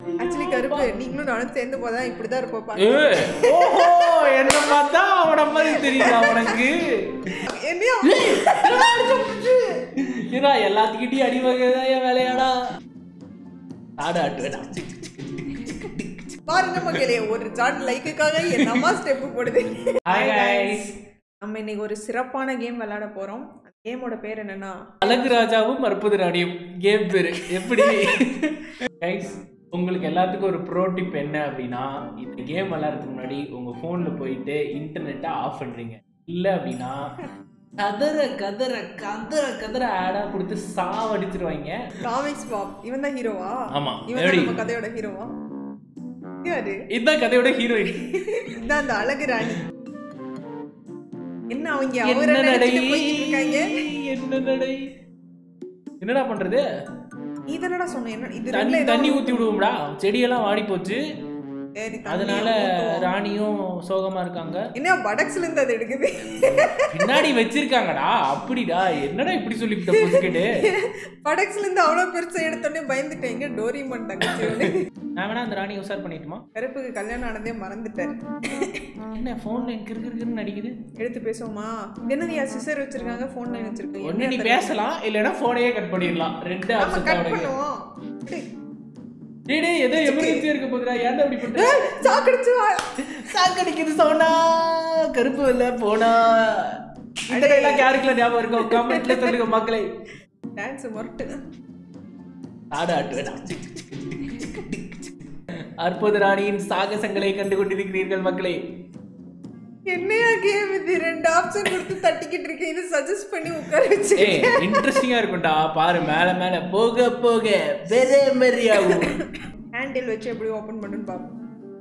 Actually கருப்பு நீங்களும் நானும் சேர்ந்து போதா இப்படிதான் இருப்போம் பா. ஏ, ஓஹோ என்ன பார்த்தா அவன மாதிரி தெரியுதா உனக்கு என்னையும் ஏன்னா எல்லாத்துக்கிட்டையும் அடி வகைதான் என் வேலையாடா ஆடு ஆட்டுவேடா பாருங்க மக்களே ஒரு சாட் லைக்குக்காக என்னமா ஸ்டெப் போடுது ஹாய் கைஸ் நம்ம இன்னைக்கு ஒரு சிறப்பான கேம் விளையாட போறோம் கேமோட பேர் என்னன்னா அழகு ராஜாவும் அற்புத ராணியும் கேம் பேரு எப்படி கைஸ் உங்களுக்கு எல்லாத்துக்கும் ஒரு ப்ரோ டிப் என்ன அப்படின்னா இந்த கேம் விளையாடுறதுக்கு முன்னாடி உங்க போன்ல போயிட்டு இன்டர்நெட்டை ஆஃப் பண்றீங்க இல்ல அப்படின்னா கதற கதற கதற கதற ஆடா கொடுத்து சாவடிச்சிருவாங்க காமிக்ஸ் பாப் இவன் தான் ஹீரோவா ஆமா இவன் தான் எப்படி நம்ம கதையோட ஹீரோவா யாரு இதுதான் கதையோட ஹீரோயின் இதான் அந்த அழகு ராணி என்ன அவங்க என்ன அவரை நடை நினைச்சிட்டு போய்கிட்டு இருக்காங்க என்ன நடை என்னடா பண்றது நீ தானடா சொன்ன என்ன இது தண்ணி ரெண்டுல ஏதோ தண்ணி ஊத்தி விடுவோம்டா செடியெல்லாம் வாடி போச்சு சரி, தண்ணி அதனால ஊத்துவோம். ராணியும் சோகமா இருக்காங்க என்ன படக்ஸ்ல இருந்து அது எடுக்குது பின்னாடி வச்சிருக்காங்கடா அப்படிடா என்னடா இப்படி சொல்லிவிட்ட புதுக்கிட்டு படக்ஸ்ல இருந்து அவ்வளவு பெருசா எடுத்தோடனே பயந்துட்டேங்க டோரிமன் தங்கச்சி நான் வேணா அந்த ராணி உசார் பண்ணிட்டுமா கருப்புக்கு கல்யாணம் ஆனதே மறந்துட்டாரு என்ன போன்ல கிறு கிறு கிறுன்னு அடிக்குது எடுத்து பேசுவோமா என்னது என் சிஸ்டர் வச்சிருக்காங்க ஃபோன் லைன் வச்சிருக்கீங்க ஒண்ணு நீ பேசலாம் இல்லைன்னா போனையே கட் பண்ணிடலாம் ரெண்டு நம்ம ஆப்ஷன் கட் தான் பண்ணுவோம் டேய் டேய் ஏதோ எமர்ஜென்சி இருக்க போதுடா ஏன்டா அப்படி பண்ற சாக்கடிச்சு வா சாக்கடிக்குது சோனா கருப்பு இல்ல போனா இந்த டைலாக் யாருக்குள்ள ஞாபகம் இருக்கும் கமெண்ட்ல சொல்லுங்க மக்களே டான்ஸ் மொரட்டு ஆடு ஆட்டுவேடா அற்புத ராணியின் சாகசங்களை கண்டு கொண்டிருக்கிறீர்கள் மக்களே என்னையா கேம் இது ரெண்டு ஆப்ஷன் கொடுத்து தட்டிக்கிட்டு இருக்கேன் இது சஜஸ்ட் பண்ணி உட்கார வச்சு ஏய் இன்ட்ரெஸ்டிங்கா இருக்கும்டா பாரு மேல மேல போக போக வெறே மரியாகும் ஹேண்டில் வச்சு எப்படி ஓபன் பண்ணுன்னு பாப்போம்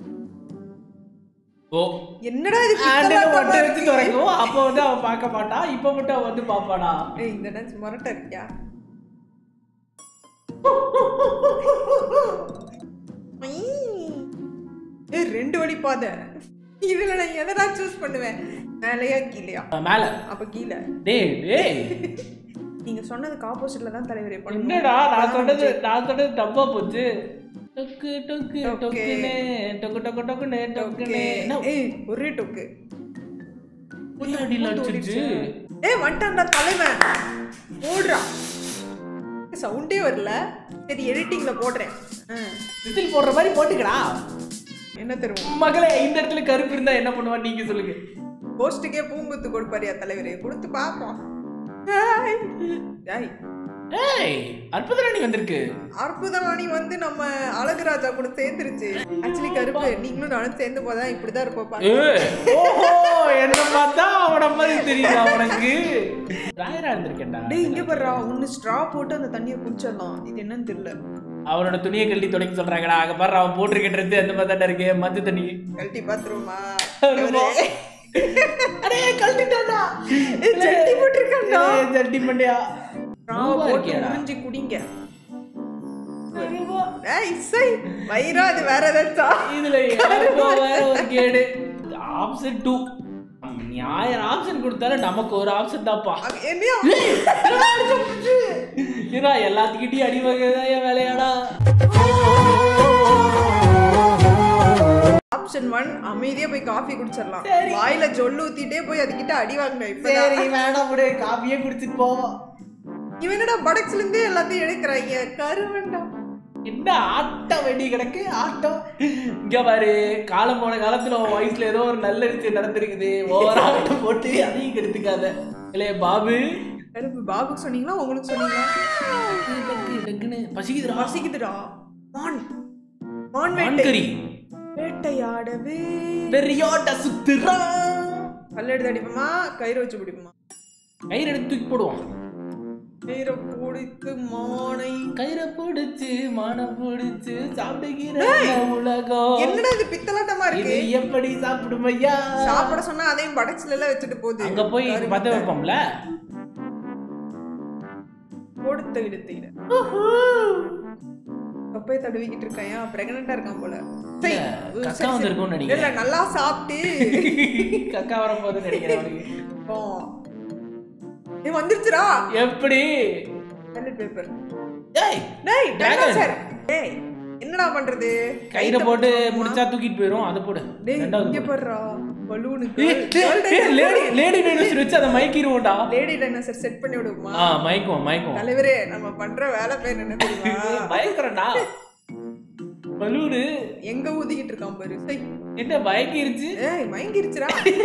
ஓ என்னடா இது ஹேண்டில் பித்தலாட்டமா மட்டும் வச்சு இருக்கு? திறக்கும் அப்போ வந்து அவன் பார்க்க மாட்டான் இப்போ மட்டும் அவன் வந்து பார்ப்பானா ஏய் இந்த டான்ஸ் மொரட்டா இருக்கியா ஏய் ரெண்டு வழி பாதை இதுல நான் எதடா சூஸ் பண்ணுவேன் மேலையா கீழையா மேல அப்ப கீழே டேய் டேய் நீங்க சொன்னதுக்கு ஆப்போசிட்ல தான் தலைவரே பண்ணணும் என்னடா நான் சொன்னது நான் சொன்னது தப்பா போச்சு டொக்கு டொக்கு டொக்கு. டொக்குனே டொக்கு டொக்கு டொக்குனே டொக்குனே என்ன ஏய் ஒரே டொக்கு முன்னாடியில் அடிச்சிருச்சு ஏய் வந்துட்டான்டா தலைவன் ஓடுறா சவுண்டே வரல சரி எடிட்டிங்ல போடுறேன் ஆ, விசில் போடுற மாதிரி போட்டுக்கடா என்ன தருவோம் மகளே இந்த இடத்துல கருப்பு இருந்தா என்ன பண்ணுவான்னு நீங்க சொல்லுங்க போஸ்ட்டுக்கே பூங்குத்து கொடுப்பாரியா தலைவரே கொடுத்து பார்ப்போம் ஹாய். டேய், ஏய் அற்புத ராணி வந்திருக்கு அற்புதராணி வந்து நம்ம அழகுராஜா கூட சேர்ந்துருச்சு ஆக்சுவலி கருப்பு நீங்களும் நானும் சேர்ந்து போதா இப்படிதான் இருப்போம் பாரு. ஏய், ஓஹோ என்ன பார்த்தா அவன மாதிரி தெரியுதா உனக்கு ராயரா இருந்திருக்கேன்டா டேய் இங்க பாருடா ஒன்னு ஸ்ட்ரா போட்டு அந்த தண்ணியை குடிச்சிடலாம் இது என்னன்னு தெரியல அவனோட துணியை கழட்டி தொடங்கி சொல்றாங்கடா அங்க பாரு அவன் போட்டிருக்க ட்ரெஸ் அந்த மாதிரி தானே இருக்கு மஞ்சள் தண்ணி கழட்டி பாத்துருவோமா ஆமா. அடே கழட்டிட்டான்டா ஜட்டி போட்டிருக்கான்டா ஏய், ஜட்டி மண்டையா ஸ்ட்ராவை நோவா போட்டு இருக்கியாடா? உறிஞ்சி குடிங்க நோவா. ஏய் சை வயிறா அது வேற ஏதாச்சும் இதுல யாருக்கோ வேற ஒரு கேடு ஆப்ஷன் டூ ஆயிரம் ஆப்ஷன் கொடுத்தாலும் நமக்கு ஒரு ஆப்ஷன் தான்ப்பா என்னையா ஏன்னா எல்லாத்துக்கிட்டையும் அடி வகைதான் என் வேலையாடா ஆப்ஷன் ஒன் அமைதியா போய் காஃபி குடிச்சிடலாம் சரி. வாயில ஜொல்லு ஊத்திட்டே போய் அதுகிட்ட அடி வாங்கினேன் இப்ப சரி வேணாம் விடு காப்பியே குடிச்சிட்டு போவோம் இவன் என்னடா படக்ஸ்ல இருந்தே எல்லாத்தையும் எடுக்கிறாங்க கருவண்டா என்ன ஆட்டம் வெடி கிடக்கு ஆட்டம் இங்க பாரு காலம் போன காலத்துல உன் வயசுல ஏதோ ஒரு நல்ல விஷயம் நடந்திருக்குது ஓவர் ஆட்டம் போட்டு அதையும் கெடுத்துக்காத இல்லையே பாபு கருப்பு பாபுக்கு சொன்னீங்களா உங்களுக்கு சொன்னீங்களா டக்கு, டக்கு, டக்குன்னு பசிக்குதுடா பசிக்குதுடா மான் மான் வேட்டை மான்கறி வேட்டையாடவே வெறியோட்ட சுத்துறான் கல் எடுத்து அடிப்போமா கயிறு வச்சு பிடிப்போமா கயிறு எடுத்து தூக்கி போடுவான் கயிறை பிடித்து மானை கயிறை பிடிச்சு மானம் பிடிச்சு சாப்பிடுகிற உலகம் என்னடா இது பித்தலாட்டமா இது இருக்கு எப்படி சாப்பிடும் ஐயா சாப்பிட சொன்னா அதையும் படக்ஸ்ல எல்லாம் வச்சுட்டு போகுது அங்க போய் பத்த வைப்போம்ல கொடுத்த இடுத்தீங்க தொப்பை தடவிக்கிட்டு இருக்கான் பிரெக்னண்டா இருக்கான் போல சை, இல்ல, கக்கா சரி, சரி. வந்திருக்கும்னு இல்ல நினைக்கிறேன் நல்லா சாப்பிட்டு கக்கா வரும்போது நினைக்கிறேன் அவனுக்கு. போ. ஏய் வந்துருச்சுடா எப்படி டாய்லெட் பேப்பர் டேய் டேய் Dragon. டைனோசர் டேய் என்னடா பண்றது கயிறை போட்டு முடிச்சா தூக்கிட்டு போயிரும் அதை போடு டேய் ரெண்டாவது இங்க போடு. பாருடா பலூனுக்கு ஏய், ஏய், ஏய், லேடி லேடி டைனோசர் வச்சு அதை மயக்கிடுவோம்டா லேடி டைனோசர் செட் பண்ணி விடுமா ஆ மயக்கும் மயக்கும் தலைவரே நம்ம பண்ற வேலை பேர் என்ன தெரியுமா பயக்கிறேன்டா பலூனு எங்க ஊதிக்கிட்டு இருக்கான் பாரு சை. என்ன பயக்கிருச்சு ஏய் மயங்கிருச்சுடா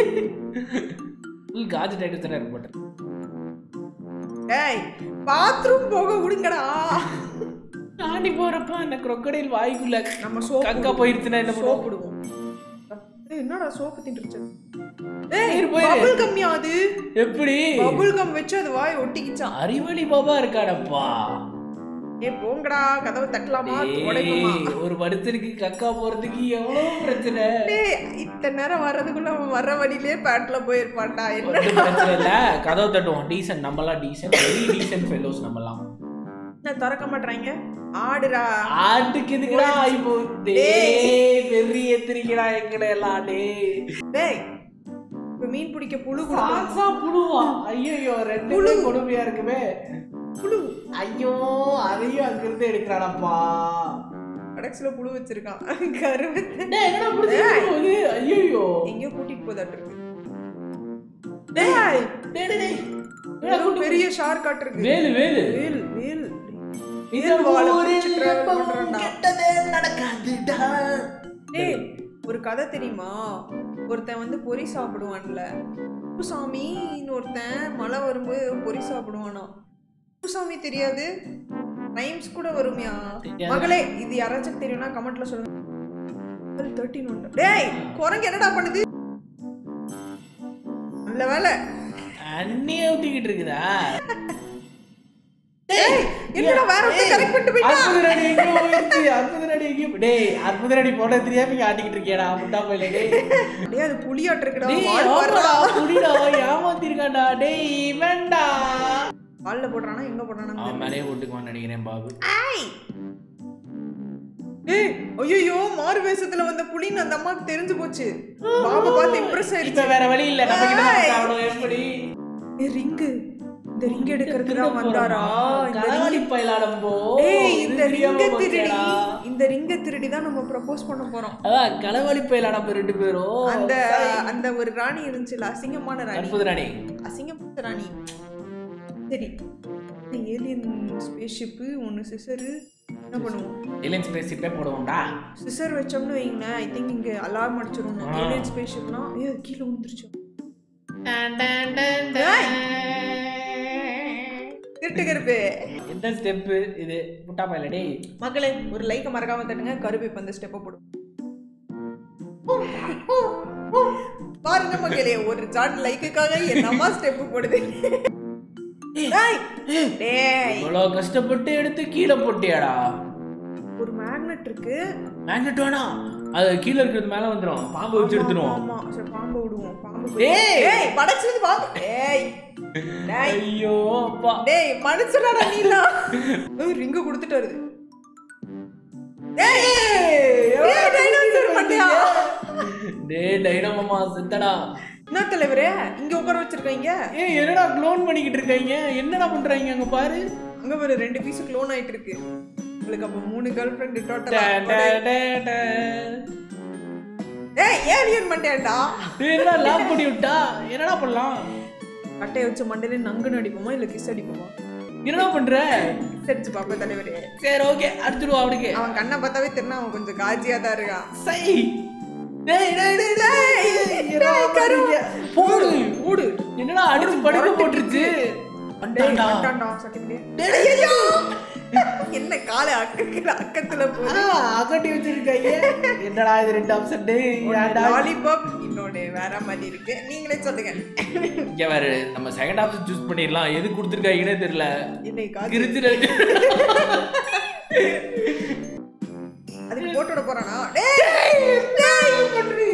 ஃபுல் காஜு டைனோசரா இருக்க மாட்டேன் ஏய் பாத்ரூம் போக விடுங்கடா தாண்டி போறப்ப அந்த crocodile வாய்க்குள்ள நம்ம சோப்பு கக்கா போயிருச்சுன்னா என்ன பண்ணுவோம் சோப்பிடுவோம் ஏய் என்னடா சோப்பு தின்றுச்சு ஏய் போயிரு, போயிரு. பபுள் கம்மியா அது எப்படி பபுள் கம் வச்சு அது வாய் ஒட்டிக்கிச்சான் அறிவழி பாபா இருக்காடப்பா ஏய் போங்கடா கதவை தட்டலாமா உடைக்குமா டேய், ஒரு மனுஷனுக்கு கக்கா போறதுக்கு எவ்வளவு பிரச்சனை டேய் இத்தனை நேரம் வர்றதுக்குள்ள அவன் வர்ற வழியிலே பேட்ல போயிருப்பான்டா என்ன ஒண்ணும் பிரச்சனை இல்ல கதவை தட்டுவோம் டீசன்ட் நம்மலாம் டீசன்ட் வெரி டீசன்ட் ஃபெல்லோஸ் நம்மலாம் என்ன திறக்க மாட்றாங்க ஆடுடா ஆட்டுக்கு எதுக்குடா இப்போ டேய் வெறி எத்திரிக்கடா எங்கட எல்லாம் டேய் டேய் இப்ப மீன் பிடிக்க புழு கொடுக்கலாம் சாசா புழுவா ஐயோ ரெண்டு புழு. கொடுமையா இருக்குமே புழு ஐயோ அதையும் அங்கிருந்து எடுக்கிறானப்பா கடைசியில புழு வச்சிருக்கான் கருவு டேய் என்னடா புடிச்சிட்டு போகுது ஐயோ எங்கேயோ கூட்டிட்டு போதாட்டு இருக்கு டேய் டேய் டேய், டேய் ஏதோ பெரிய ஷார்க் காட்டு இருக்கு வேலு வேலு வேல் வேல் இந்த வேல் வாழை ஊரில் பிடிச்சு travel எப்பவும் பண்றான்டா. கெட்டதே நடக்காதுடா டேய் ஒரு கதை தெரியுமா ஒருத்தன் வந்து பொரி சாப்பிடுவான்ல குப்புசாமின்னு ஒருத்தன் மழை வரும்போது ஏதோ பொரி சாப்பிடுவானா குப்புசாமி தெரியாது ரைம்ஸ் கூட வருமியா தெரியாது. மகளே இது யாராச்சும் தெரியும்னா கமெண்ட்ல சொல்லுங்க தேர்ட்டின் ஒன்று டேய் குரங்கு என்னடா பண்ணுது நல்ல வேலை அண்ணிய ஊத்திக்கிட்டு இருக்குதா டேய் என்னடா வேற ஒருத்தன் கரெக்ட் பண்ணிட்டு போயிட்டான் அற்புத நடி எங்க போயிடுச்சு அற்புத நடி எங்க போ- டேய் அற்புத நடி போட தெரியாம இங்க ஆட்டிக்கிட்டு இருக்கியாடா முட்டா போயில டேய் டேய் அது புளியாட்டு இருக்குடா டேய் வால் ஆமாடா பாருடா புடிடா ஏமாத்திருக்கான்டா டேய் வேண்டா வால்ல போடுறானா எங்க போடுறானா அவன் மேலேயே போட்டுக்குவான்னு நினைக்கிறேன் பாபு ஏய் ஐயோ மாறு வேஷத்துல வந்த புலின்னு அந்த அம்மாக்கு தெரிஞ்சு போச்சு பாபா பார்த்து இம்ப்ரெஸ் இப்ப ஆயிடுச்சு வேற வழி இல்ல நம்ம கிட்ட ஏய். சாப்பிடும் எப்படி ஏய் ரிங்கு இந்த ரிங் எடுக்கிறதுக்கு தான் வந்தாரா இந்த களவாடி ring- பயிலாடம்போ ஏய் இந்த இது தெரியாம ரிங்க திருடி போச்சேடா. இந்த ரிங்க திருடி தான் நம்ம ப்ரப்போஸ் பண்ண போறோம் அதான் களவாடி பயிலாடம் ரெண்டு பேரும் அந்த அந்த ஒரு ராணி இருந்துச்சுல அசிங்கமான ராணி அற்புத ராணி அசிங்கமான ராணி சரி ஏலியன் ஸ்பேஸ்ஷிப் ஒன்று சிசரு என்ன பண்ணுவோம் ஏலியன் ஸ்பேஸ் ஷிப்பே போடுவோம்டா சிசர் வச்சோம்னு வைங்களேன் ஐ திங்க் இங்க அலாரம் அடிச்சிடும் ஆ. ஏலியன் ஸ்பேஸ்ஷிப்னா ஏ கீழே விழுந்துருச்சு திருட்டு கருப்பு எந்த ஸ்டெப் இது முட்டா பயில டேய் மக்களே ஒரு லைக்கை மறக்காம தட்டுங்க கருப்பு இப்ப அந்த ஸ்டெப்பை போடும் பாருங்க மக்களே ஒரு ஜான் லைக்குக்காக என் அம்மா ஸ்டெப் போடுது டேய், டேய் இவ்வளவு கஷ்டப்பட்டு எடுத்து கீழே போட்டியாடா ஒரு மேக்னெட் இருக்கு மேக்னெட் வேணாம் அது கீழே இருக்கிறது மேல வந்துரும் பாம்பு வச்சு எடுத்துருவோம் ஆமா சரி பாம்பை விடுவோம் பாம்பு டேய். டேய் படைச்சது பாம்பு டேய் டேய் ஐயோ அப்பா டேய் மனுஷனாடா நீலா ஏய் ரிங்க கொடுத்துட்டு வருது டேய் டேய் டைனோசர் மண்டையா டேய் டைனமாமா செத்தடா என்ன தலைவரே இங்க உட்கார வச்சிருக்கீங்க ஏய் என்னடா க்ளோன் பண்ணிக்கிட்டு இருக்காங்க என்னடா பண்றாங்க அங்க பாரு அங்க ஒரு ரெண்டு பீஸ் க்ளோன் ஆயிட்டு இருக்கு உங்களுக்கு அப்ப மூணு கேர்ள் ஃப்ரெண்ட் டே, டோட்டலா டே, டே, டே. ஏய் ஏலியன் மண்டையாடா டேய், என்னடா லாக் பண்ணி விட்டா என்னடா பண்ணலாம் கட்டையை வச்சு மண்டையில நங்குன்னு அடிப்போமா இல்ல கிஸ் அடிப்போமா என்னடா பண்ற சரிச்சு பாப்பா தலைவரே சரி ஓகே அடிச்சிடுவா அவனுக்கு அவன் கண்ணை பார்த்தாவே தெரியும் அவன் கொஞ்சம் காஜியா தான் இருக்கான் சை டேய் டேய் டேய் டேய் என்னடா டேய், கரு. பண்றீங்க? போடு ஓடு என்னடா அடிச்சு படுக்க போட்டுருச்சு டேய் அண்டாண்டா. வந்துட்டான்டா, சட்டிக்கிட்டே. டேய், ஐயையோ! என்ன காலை அக்கத்துல அக்கத்துல போகுது ஆ, அகட்டி வச்சிருக்காங்க என்னடா இது ரெண்டு ஆப்ஷன் ஏன்டா லாலிபாப் இன்னொன்னு வேற மாதிரி இருக்கு நீங்களே சொல்லுங்க இங்க வேற நம்ம செகண்ட் ஆப்ஷன் சூஸ் பண்ணிடலாம் எது கொடுத்துருக்காங்கன்னே தெரியல என்னை காது கிரிச்சில அதுக்கு போட்டோட போறானா டேய் டேய் பண்றி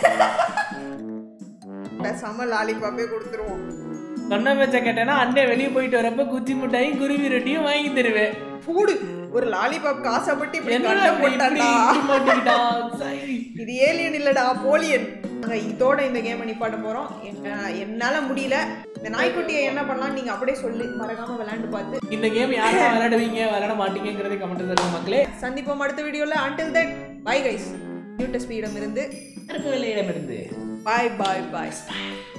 பேசாம லாலிபாப்பே கொடுத்துருவோம் சொன்ன பேச்ச கேட்டேன்னா அண்ணே வெளியே போயிட்டு வரப்ப குச்சி மிட்டாயும் குருவி ரொட்டியும் வாங்கி தருவேன் பூடு ஒரு லாலிபாப் காசப்பட்டு இப்படி என்னடா கண்ட இப்படி இப்படி போட்டான்டா இப்படி மாட்டிக்கிட்டான்? சை. இது ஏலியன் இல்லடா போலியன் நாங்கள் இதோட இந்த கேமை நிப்பாட்ட போகிறோம் என்னால் முடியல இந்த நாய்க்குட்டியை என்ன பண்ணலாம் நீங்கள் அப்படியே சொல்லி மறக்காமல் விளையாண்டு பார்த்து இந்த கேம் யாரெல்லாம் விளையாடுவீங்க விளையாட மாட்டீங்கிறதை கமெண்ட் சொல்லுங்க மக்களே சந்திப்போம் அடுத்த வீடியோவில் அன்டில் தட் பை கைஸ் நியூட்டஸ் இருந்து அடுத்த வேலையிடமிருந்து பாய் பாய் பாய்